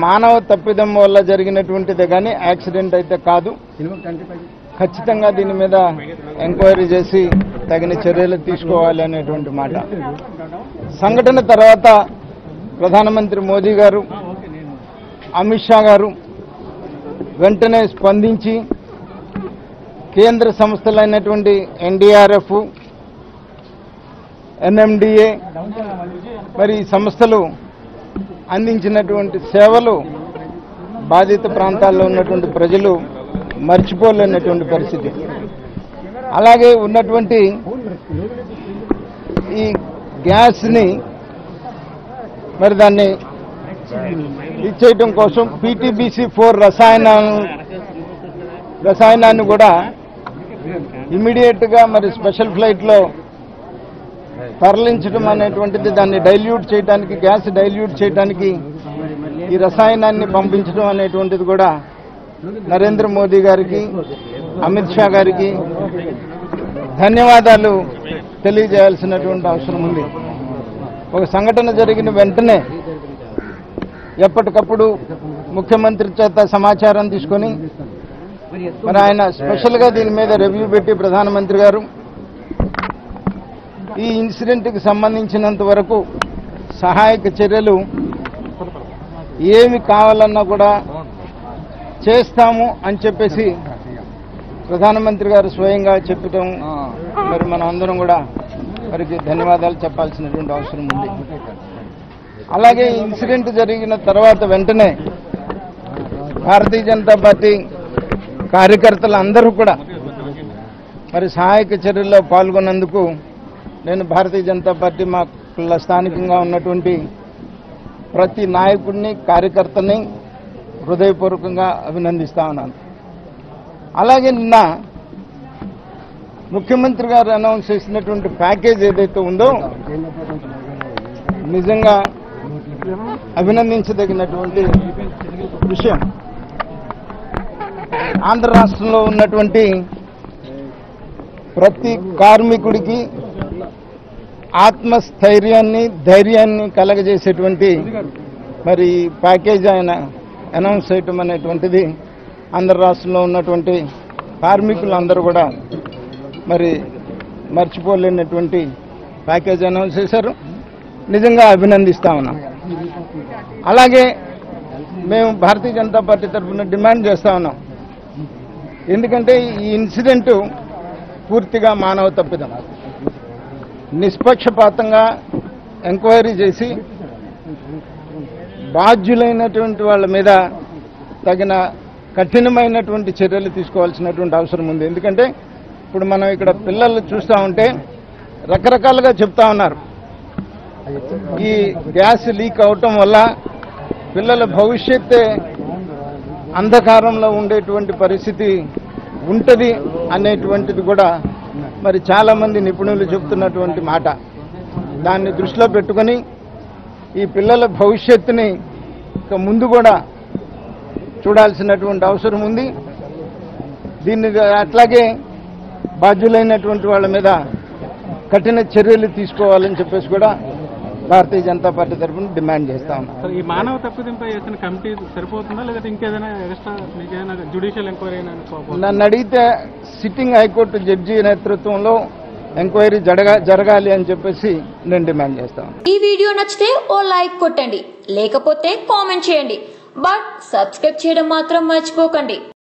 మానవ తప్పిదం వల్ల జరిగినటువంటిదే కానీ యాక్సిడెంట్ అయితే కాదు ఖచ్చితంగా దీని మీద ఎంక్వైరీ చేసి తగిన చర్యలు తీసుకోవాలి అనేటువంటి మాట సంఘటన తర్వాత ప్రధానమంత్రి మోదీ గారు అమిత్ షా గారు వెంటనే స్పందించి కేంద్ర సంస్థలైనటువంటి ఎన్డీఆర్ఎఫ్ ఎన్ఎండిఏ మరి ఈ సంస్థలు అందించినటువంటి సేవలు బాధిత ప్రాంతాల్లో ఉన్నటువంటి ప్రజలు మర్చిపోలేనటువంటి పరిస్థితి అలాగే ఉన్నటువంటి ఈ గ్యాస్ని మరి దాన్ని ఇచ్చేయటం కోసం పీటీబీసీ ఫోర్ రసాయన రసాయనాన్ని కూడా ఇమీడియట్ గా మరి స్పెషల్ ఫ్లైట్ లో తరలించడం అనేటువంటిది దాన్ని డైల్యూట్ చేయడానికి గ్యాస్ డైల్యూట్ చేయడానికి ఈ రసాయనాన్ని పంపించడం అనేటువంటిది కూడా నరేంద్ర మోదీ గారికి అమిత్ షా గారికి ధన్యవాదాలు తెలియజేయాల్సినటువంటి అవసరం ఉంది ఒక సంఘటన జరిగిన వెంటనే ఎప్పటికప్పుడు ముఖ్యమంత్రి చేత సమాచారం తీసుకొని మరి ఆయన స్పెషల్గా దీని మీద రివ్యూ పెట్టి ప్రధానమంత్రి గారు ఈ ఇన్సిడెంట్కి సంబంధించినంత వరకు సహాయక చర్యలు ఏమి కావాలన్నా కూడా చేస్తాము అని చెప్పేసి ప్రధానమంత్రి గారు స్వయంగా చెప్పటం మరి మనం అందరం కూడా వారికి ధన్యవాదాలు చెప్పాల్సినటువంటి అవసరం ఉంది అలాగే ఈ ఇన్సిడెంట్ జరిగిన తర్వాత వెంటనే భారతీయ జనతా పార్టీ కార్యకర్తలు అందరూ కూడా మరి సహాయక చర్యల్లో పాల్గొన్నందుకు నేను భారతీయ జనతా పార్టీ మా స్థానికంగా ఉన్నటువంటి ప్రతి నాయకుడిని కార్యకర్తని హృదయపూర్వకంగా అభినందిస్తా ఉన్నాను అలాగే నిన్న ముఖ్యమంత్రి గారు అనౌన్స్ చేసినటువంటి ప్యాకేజ్ ఏదైతే ఉందో నిజంగా అభినందించదగినటువంటి విషయం ఆంధ్ర రాష్ట్రంలో ఉన్నటువంటి ప్రతి కార్మికుడికి ఆత్మస్థైర్యాన్ని ధైర్యాన్ని కలగజేసేటువంటి మరి ప్యాకేజ్ ఆయన అనౌన్స్ చేయటం అనేటువంటిది ఆంధ్ర రాష్ట్రంలో ఉన్నటువంటి కార్మికులందరూ కూడా మరి మర్చిపోలేనటువంటి ప్యాకేజ్ అనౌన్స్ చేశారు నిజంగా అభినందిస్తా ఉన్నాం అలాగే మేము భారతీయ జనతా పార్టీ తరఫున డిమాండ్ చేస్తా ఉన్నాం ఎందుకంటే ఈ ఇన్సిడెంట్ పూర్తిగా మానవ తప్పిదం నిష్పక్షపాతంగా ఎంక్వైరీ చేసి బాధ్యులైనటువంటి వాళ్ళ మీద తగిన కఠినమైనటువంటి చర్యలు తీసుకోవాల్సినటువంటి అవసరం ఉంది ఎందుకంటే ఇప్పుడు మనం ఇక్కడ పిల్లలు చూస్తూ ఉంటే రకరకాలుగా చెప్తా ఉన్నారు ఈ గ్యాస్ లీక్ అవటం వల్ల పిల్లల భవిష్యత్తే అంధకారంలో ఉండేటువంటి పరిస్థితి ఉంటుంది అనేటువంటిది కూడా మరి చాలా మంది నిపుణులు చెబుతున్నటువంటి మాట దాన్ని దృష్టిలో పెట్టుకొని ఈ పిల్లల భవిష్యత్తుని ఇక ముందు కూడా చూడాల్సినటువంటి అవసరం ఉంది దీన్ని అట్లాగే బాధ్యులైనటువంటి వాళ్ళ మీద కఠిన చర్యలు తీసుకోవాలని చెప్పేసి కూడా భారతీయ జనతా పార్టీ తరఫున డిమాండ్ చేస్తా ఉన్నాం సార్ ఈ మానవ తప్పిదంపై చేసిన కమిటీ సరిపోతుందా లేదంటే ఇంకేదైనా ఎక్స్ట్రా మీకు ఏదైనా జ్యుడిషియల్ ఎంక్వైరీ అయినా అనుకోకపోతే నన్ను అడిగితే సిట్టింగ్ హైకోర్టు జడ్జి నేతృత్వంలో ఎంక్వైరీ జరగా జరగాలి అని చెప్పేసి నేను డిమాండ్ చేస్తాను ఈ వీడియో నచ్చితే ఓ లైక్ కొట్టండి లేకపోతే కామెంట్ చేయండి బట్ సబ్స్క్రైబ్ చేయడం మాత్రం మర్చిపోకండి